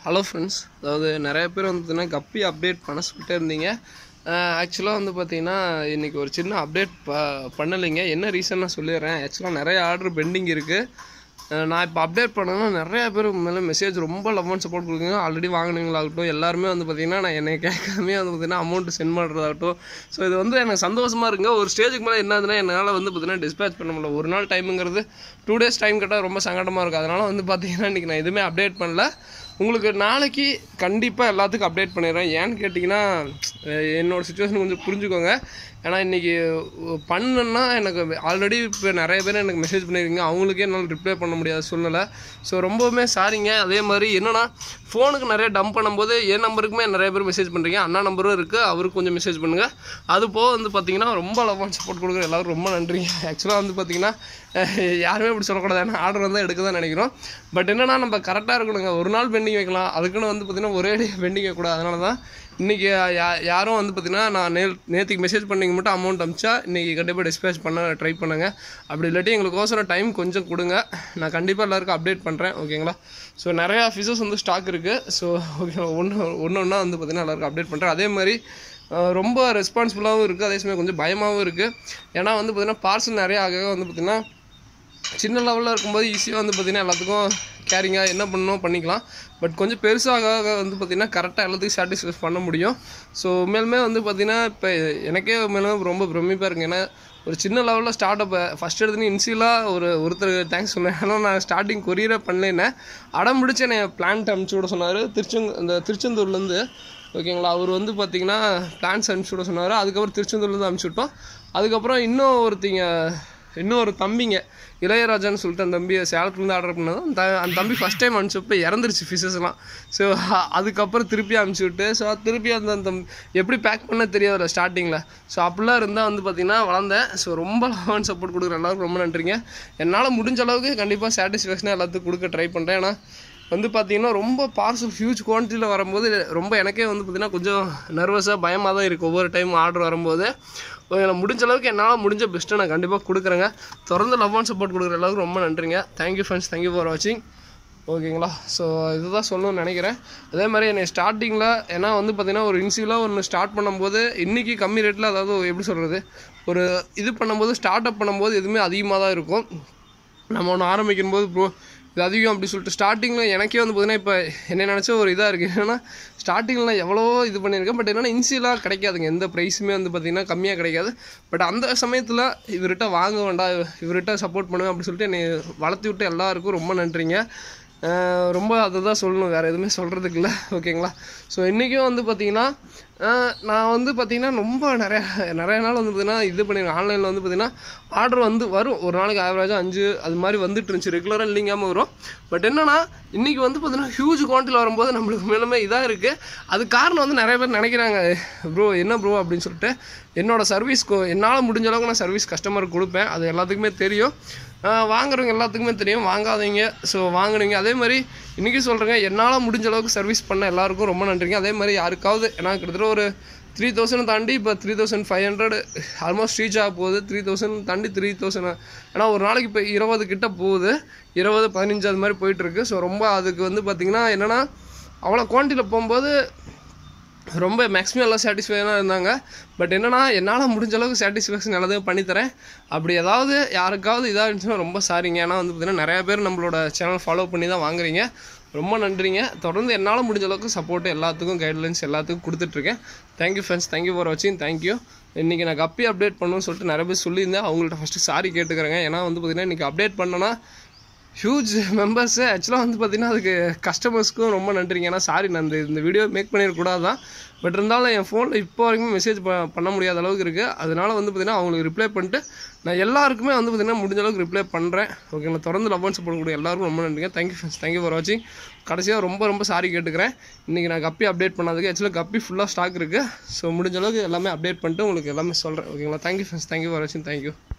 hello friends அதாவது நிறைய பேர் வந்து பார்த்தீங்கன்னா கப்பி அப்டேட் பண்ண சொல்லிட்டே இருந்தீங்க ஆக்சுவலாக வந்து பார்த்தீங்கன்னா இன்றைக்கி ஒரு சின்ன அப்டேட் ப பண்ணலைங்க என்ன ரீசன் நான் சொல்லிடுறேன் ஆக்சுவலாக நிறைய ஆர்டர் பெண்டிங் இருக்குது நான் இப்போ அப்டேட் பண்ணேன்னா நிறைய பேர் மேலே மெசேஜ் ரொம்ப லவ் அண்ட் சப்போர்ட் கொடுக்குங்க ஆல்ரெடி வாங்கினீங்களாகட்டும் எல்லாருமே வந்து பார்த்தீங்கன்னா நான் என்னை கேட்காமே வந்து பார்த்தீங்கன்னா அமௌண்ட் சென்ட் பண்ணுறதாகட்டும் ஸோ இது வந்து எனக்கு சந்தோஷமாக இருக்குங்க ஒரு ஸ்டேஜுக்கு மேலே என்னதுன்னா என்னால் வந்து பார்த்தீங்கன்னா டிஸ்பேச் பண்ண முடியல ஒரு நாள் டைமுங்கிறது டூ டேஸ் டைம் கேட்டால் ரொம்ப சங்கடமாக இருக்கும் அதனால் வந்து பார்த்தீங்கன்னா இன்றைக்கி நான் எதுவுமே அப்டேட் பண்ணல உங்களுக்கு நாளைக்கு கண்டிப்பாக எல்லாத்துக்கும் அப்டேட் பண்ணிடுறேன் ஏன்னு கேட்டிங்கன்னா அஹ் என்னோட சுச்சுவேஷன் கொஞ்சம் புரிஞ்சுக்கோங்க ஏன்னா இன்றைக்கி பண்ணுன்னா எனக்கு ஆல்ரெடி இப்போ நிறைய பேர் எனக்கு மெசேஜ் பண்ணியிருக்கீங்க அவங்களுக்கே என்னால் ரிப்ளை பண்ண முடியாத சூழ்நிலை ஸோ ரொம்பவுமே சாரிங்க அதே மாதிரி என்னென்னா ஃபோனுக்கு நிறைய டம்ப் பண்ணும்போது என் நம்பருக்குமே நிறைய பேர் மெசேஜ் பண்ணுறீங்க அண்ணா நம்பரும் இருக்குது அவருக்கு கொஞ்சம் மெசேஜ் பண்ணுங்கள் அது போக வந்து பார்த்தீங்கன்னா ரொம்ப லவ் அண்ட் சப்போர்ட் கொடுக்குற எல்லாரும் ரொம்ப நன்றிங்க ஆக்சுவலாக வந்து பார்த்தீங்கன்னா அஹ் யாருமே இப்படி சொல்லக்கூடாது ஏன்னா ஆர்டர் வந்து எடுக்க தான் நினைக்கிறோம் பட் என்னன்னா நம்ம கரெக்டாக இருக்கணுங்க ஒரு நாள் பெண்டிங் வைக்கலாம் அதுக்குன்னு வந்து பார்த்தீங்கன்னா ஒரே பெண்டிங் வைக்கக்கூடாது அதனால தான் இன்றைக்கி யா யாரும் வந்து பார்த்தீங்கன்னா நான் நே நேற்றுக்கு மெசேஜ் பண்ணிங்க மட்டும் அமௌண்ட் அமிச்சா இன்றைக்கி கண்டிப்பாக டிஸ்பேச் பண்ண ட்ரை பண்ணுங்கள் அப்படி இல்லாட்டி எங்களுக்கு ஓசரம் டைம் கொஞ்சம் கொடுங்க நான் கண்டிப்பாக எல்லாருக்கும் அப்டேட் பண்ணுறேன் ஓகேங்களா ஸோ நிறையா ஃபிஷஸ் வந்து ஸ்டாக் இருக்குது ஸோ ஓகே ஒன்று ஒன்று ஒன்றா வந்து பார்த்தீங்கன்னா எல்லாருக்கும் அப்டேட் பண்ணுறேன் அதே மாதிரி அஹ் ரொம்ப ரெஸ்பான்சிபிளாகவும் இருக்குது அதே சமயம் கொஞ்சம் பயமாகவும் இருக்குது ஏன்னா வந்து பார்த்தீங்கன்னா பார்சல் நிறைய ஆக வந்து பார்த்திங்கன்னா சின்ன லெவலில் இருக்கும்போது ஈஸியாக வந்து பார்த்திங்கன்னா எல்லாத்துக்கும் கேரிங்காக என்ன பண்ணணும் பண்ணிக்கலாம் பட் கொஞ்சம் பெருசாக ஆக வந்து பார்த்திங்கன்னா கரெக்டாக எல்லாத்துக்கும் சாட்டிஸ்ஃபை பண்ண முடியும் ஸோ மேலுமே வந்து பார்த்திங்கன்னா இப்போ எனக்கே மேலே ரொம்ப பிரமிப்பாக இருக்குங்க ஏன்னா ஒரு சின்ன லெவலில் ஸ்டார்ட் அப்போ ஃபஸ்ட் எடுத்துன்னு இன்சியலாக ஒரு ஒருத்தர் தேங்க்ஸ் சொன்னேன் ஏன்னா நான் ஸ்டார்டிங் கொரியரே பண்ணலேன்னு அடம் பிடிச்சி என்னை பிளான்ட் அனுப்பிச்சி விட சொன்னார் திருச்செங் இந்த திருச்செந்தூர்லேருந்து ஓகேங்களா அவர் வந்து பார்த்தீங்கன்னா பிளான்ஸ் அனுப்பிச்சி விட சொன்னார் அதுக்கப்புறம் திருச்செந்தூர்லேருந்து அனுப்பிச்சி விட்டோம் அதுக்கப்புறம் இன்னும் ஒருத்திங்க இன்னும் ஒரு தம்பிங்க இளையராஜான்னு சொல்லிட்டு அந்த தம்பி சேலத்துலேருந்து ஆர்டர் பண்ணது அந்த அந்த தம்பி ஃபஸ்ட் டைம் அனுப்பிச்சப்போ இறந்துருச்சு ஃபிஷஸ்லாம் ஸோ அதுக்கப்புறம் திருப்பி அனுப்பிச்சி விட்டு ஸோ திருப்பி அந்த அந்த எப்படி பேக் பண்ண தெரியாதுல்ல ஸ்டார்டிங்கில் ஸோ அப்படிலாம் இருந்தால் வந்து பார்த்திங்கன்னா வளர்ந்தேன் ஸோ ரொம்ப லவ் சப்போர்ட் கொடுக்குற எல்லாருக்கும் ரொம்ப நன்றிங்க என்னால் முடிஞ்ச அளவுக்கு கண்டிப்பாக சாட்டிஸ்ஃபேக்ஷனாக எல்லாத்துக்கும் கொடுக்க ட்ரை பண்ணுறேன் ஏன்னா வந்து பார்த்தீங்கன்னா ரொம்ப பார்சல் ஹியூஜ் குவான்டிட்டியில் வரும்போது ரொம்ப எனக்கே வந்து பார்த்திங்கன்னா கொஞ்சம் நர்வஸாக பயமாக தான் இருக்குது ஒவ்வொரு டைம் ஆர்டர் வரும்போது எனக்கு முடிஞ்ச அளவுக்கு என்னால் முடிஞ்ச பெஸ்ட்டை நான் கண்டிப்பாக கொடுக்குறேங்க தொடர்ந்து லவ் அண்ட் சப்போர்ட் கொடுக்குற எல்லாருக்கும் ரொம்ப நன்றிங்க தேங்க்யூ ஃப்ரெண்ட்ஸ் தேங்க்யூ ஃபார் வாட்சிங் ஓகேங்களா ஸோ இதுதான் சொல்லணும்னு நினைக்கிறேன் அதே மாதிரி என்னை ஸ்டார்டிங்கில் ஏன்னா வந்து பார்த்திங்கன்னா ஒரு இன்சியலாக ஒன்று ஸ்டார்ட் பண்ணும்போது இன்றைக்கி கம்மி ரேட்டில் அதாவது எப்படி சொல்கிறது ஒரு இது பண்ணும்போது ஸ்டார்ட் அப் பண்ணும்போது எதுவுமே அதிகமாக தான் இருக்கும் நம்ம ஒன்று ஆரம்பிக்கும் போது ப்ரோ இது அதிகம் அப்படி சொல்லிட்டு ஸ்டார்டிங்கில் எனக்கே வந்து பார்த்தீங்கன்னா இப்போ என்ன நினச்ச ஒரு இதாக இருக்குது என்னென்னா ஸ்டார்டிங்கில் நான் எவ்வளோ இது பண்ணியிருக்கேன் பட் என்னென்னா இன்சியலாக கிடைக்காதுங்க எந்த ப்ரைஸுமே வந்து பார்த்திங்கன்னா கம்மியாக கிடைக்காது பட் அந்த சமயத்தில் இவர்கிட்ட வாங்க வேண்டாம் இவர்கிட்ட சப்போர்ட் பண்ணுவேன் அப்படின்னு சொல்லிட்டு என்னை வளர்த்தி விட்டு எல்லாருக்கும் ரொம்ப நன்றிங்க அஹ் ரொம்ப அதை தான் சொல்லணும் வேறு எதுவுமே சொல்கிறதுக்கு இல்லை ஓகேங்களா ஸோ இன்றைக்கும் வந்து பார்த்திங்கன்னா அஹ் நான் வந்து பார்த்திங்கன்னா ரொம்ப நிறைய நிறைய நாள் வந்து பார்த்திங்கன்னா இது பண்ணியிருக்கேன் ஆன்லைனில் வந்து பார்த்திங்கன்னா ஆர்டர் வந்து வரும் ஒரு நாளைக்கு ஆவரேஜாக அஞ்சு அது மாதிரி வந்துட்டு இருந்துச்சு ரெகுலராக இல்லைங்காமல் வரும் பட் என்னென்னா இன்றைக்கி வந்து பார்த்திங்கன்னா ஹியூஜ் குவான்டிட்டியில் வரும்போது நம்மளுக்கு மேலுமே இதாக இருக்குது அது காரணம் வந்து நிறைய பேர் நினைக்கிறாங்க ப்ரோ என்ன ப்ரோ அப்படின்னு சொல்லிட்டு என்னோடய சர்வீஸ் என்னால் முடிஞ்ச அளவுக்கு நான் சர்வீஸ் கஸ்டமருக்கு கொடுப்பேன் அது எல்லாத்துக்குமே தெரியும் ஆஹ் வாங்குறவங்க எல்லாத்துக்குமே தெரியும் வாங்காதீங்க ஸோ வாங்குனீங்க அதே மாதிரி இன்றைக்கி சொல்கிறேங்க என்னால் முடிஞ்ச அளவுக்கு சர்வீஸ் பண்ண எல்லாருக்கும் ரொம்ப நன்றிங்க அதே மாதிரி யாருக்காவது ஏன்னா கிட்டத்தட்ட ஒரு த்ரீ தௌசண்ட் தாண்டி இப்போ three thousand five hundred almost reach ஆக போகுது த்ரீ தௌசண்ட் தாண்டி த்ரீ தௌசண்ட் ஏன்னா ஒரு நாளைக்கு இப்போ இருபது கிட்ட போகுது இருபது பதினஞ்சு அது மாதிரி போயிட்டுருக்கு ஸோ ரொம்ப அதுக்கு வந்து பார்த்திங்கன்னா என்னென்னா அவ்வளோ குவான்டிட்டியில் போகும்போது ரொம்ப மேக்ஸிமம் எல்லாம் சாட்டிஸ்ஃபைடாக இருந்தாங்க பட் என்னன்னா என்னால் முடிஞ்ச அளவுக்கு சாட்டிஸ்ஃபேக்ஷன் எல்லாத்தையும் பண்ணித்தரேன் அப்படி ஏதாவது யாருக்காவது இதாக இருந்துச்சுன்னா ரொம்ப சாரிங்க ஏன்னா வந்து பார்த்திங்கன்னா நிறையா பேர் நம்மளோட சேனல் ஃபாலோ பண்ணி தான் வாங்குறீங்க ரொம்ப நன்றிங்க தொடர்ந்து என்னால் முடிஞ்ச அளவுக்கு சப்போர்ட் எல்லாத்துக்கும் கைட்லைன்ஸ் எல்லாத்துக்கும் கொடுத்துட்ருக்கேன் தேங்க்யூ ஃப்ரெண்ட்ஸ் தேங்க்யூ ஃபார் வாட்சிங் தேங்க்யூ இன்றைக்கி நான் கப்பி அப்டேட் பண்ணணும்னு சொல்லிட்டு நிறைய பேர் சொல்லியிருந்தேன் அவங்கள்ட்ட ஃபஸ்ட்டு சாரி கேட்டுக்கிறேங்க ஏன்னா வந்து பார்த்திங்கன்னா இன்றைக்கி அப்டேட் பண்ணேன்னா ஹியூஜ் மெம்பர்ஸு ஆக்சுவலாக வந்து பார்த்திங்கன்னா அதுக்கு கஸ்டமர்ஸ்க்கும் ரொம்ப நன்றிங்க ஏன்னா சாரி நான் இந்த இந்த வீடியோ மேக் பண்ணிடக்கூடாது தான் பட் இருந்தாலும் என் ஃபோனில் இப்போ வரைக்கும் மெசேஜ் ப பண்ண முடியாத அளவுக்கு இருக்குது அதனால வந்து பார்த்திங்கன்னா அவங்களுக்கு ரிப்ளை பண்ணிட்டு நான் எல்லாருக்குமே வந்து பார்த்திங்கன்னா முடிஞ்ச அளவுக்கு ரிப்ளை பண்ணுறேன் ஓகேங்களா தொடர்ந்து லவ் அண்ட் சப்போர்ட் கொடுக்க எல்லாருக்கும் ரொம்ப நன்றிங்க தேங்க்யூ ஃப்ரெண்ட்ஸ் தேங்க்யூ ஃபார் வாட்சிங் கடைசியாக ரொம்ப ரொம்ப சாரி கேட்டுக்கிறேன் இன்றைக்கி நான் கப்பி அப்டேட் பண்ணதுக்கு ஆக்சுவலாக கப்பி ஃபுல்லாக ஸ்டாக் இருக்குது ஸோ முடிஞ்ச அளவுக்கு எல்லாமே அப்டேட் பண்ணிட்டு உங்களுக்கு எல்லாமே சொல்கிறேன் ஓகேங்களா தேங்க்யூ ஃப்ரெண்ட்ஸ் தேங்க்யூ ஃபார் வாட்சிங் தேங்க்யூ